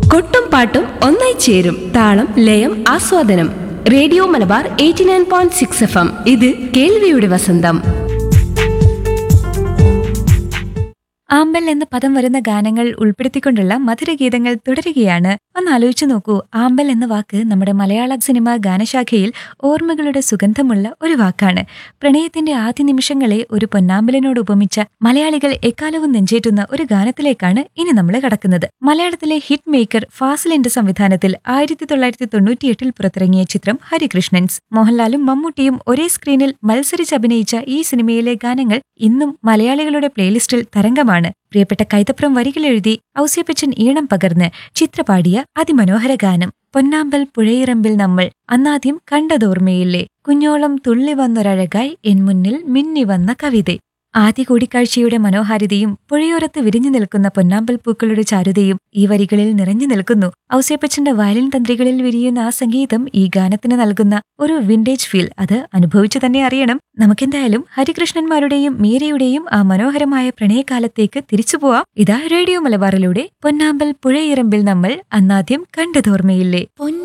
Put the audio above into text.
കൊട്ടും പാട്ടും ഒന്നായി ചേരും താളം ലയം ആസ്വാദനം radio Malabar eighty nine point six F M ഇത് കേൾവിയുടെ വസന്തം ആമ്പൽ എന്ന പദം വരുന്ന ഗാനങ്ങൾ ഉൾപ്പെടുത്തിക്കൊണ്ടുള്ള മധുരഗീതങ്ങൾ തുടരുകയാണ് ഒന്ന് ആലോചിച്ചു നോക്കൂ ആമ്പൽ എന്ന വാക്ക് നമ്മുടെ മലയാള സിനിമ ഗാനശാഖയിൽ ഓർമ്മകളുടെ സുഗന്ധമുള്ള ഒരു വാക്കാണ് പ്രണയത്തിന്റെ ആദ്യ നിമിഷങ്ങളെ ഒരു പൊന്നാമ്പലിനോട് ഉപമിച്ച മലയാളികൾ എക്കാലവും നെഞ്ചേറ്റുന്ന ഒരു ഗാനത്തിലേക്കാണ് ഇനി നമ്മൾ കടക്കുന്നത് മലയാളത്തിലെ ഹിറ്റ് മേക്കർ ഫാസിലിന്റെ സംവിധാനത്തിൽ ആയിരത്തി തൊള്ളായിരത്തി തൊണ്ണൂറ്റിയെട്ടിൽ പുറത്തിറങ്ങിയ ചിത്രം ഹരികൃഷ്ണൻസ് മോഹൻലാലും മമ്മൂട്ടിയും ഒരേ സ്ക്രീനിൽ മത്സരിച്ച് അഭിനയിച്ച ഈ സിനിമയിലെ ഗാനങ്ങൾ ഇന്നും മലയാളികളുടെ പ്ലേലിസ്റ്റിൽ തരംഗമാണ് പ്രിയപ്പെട്ട കൈതപ്രം വരികളെഴുതി ഔസ്യപ്പച്ചൻ ഈണം പകർന്ന് ചിത്രപാടിയ അതിമനോഹര ഗാനം പൊന്നാമ്പൽ പുഴയിറമ്പിൽ നമ്മൾ അന്നാദ്യം കണ്ടതോർമ്മയില്ലേ കുഞ്ഞോളം തുള്ളി വന്നൊരഴകായി എൻ മുന്നിൽ മിന്നി വന്ന കവിത ആദ്യ കൂടിക്കാഴ്ചയുടെ മനോഹാരിതയും പുഴയോരത്ത് വിരിഞ്ഞു നിൽക്കുന്ന പൊന്നാമ്പൽ പൂക്കളുടെ ചാരുതയും ഈ വരികളിൽ നിറഞ്ഞു നിൽക്കുന്നു ഔസേപ്പച്ചന്റെ വയലിൻ തന്ത്രികളിൽ വിരിയുന്ന ആ സംഗീതം ഈ ഗാനത്തിന് നൽകുന്ന ഒരു വിന്റേജ് ഫീൽ അത് അനുഭവിച്ചു തന്നെ അറിയണം നമുക്കെന്തായാലും ഹരികൃഷ്ണന്മാരുടെയും മീരയുടെയും ആ മനോഹരമായ പ്രണയകാലത്തേക്ക് തിരിച്ചു പോവാം ഇതാ റേഡിയോ മലബാറിലൂടെ പൊന്നാമ്പൽ പുഴയിറമ്പിൽ നമ്മൾ അന്നാദ്യം കണ്ടതോർമ്മയില്ലേ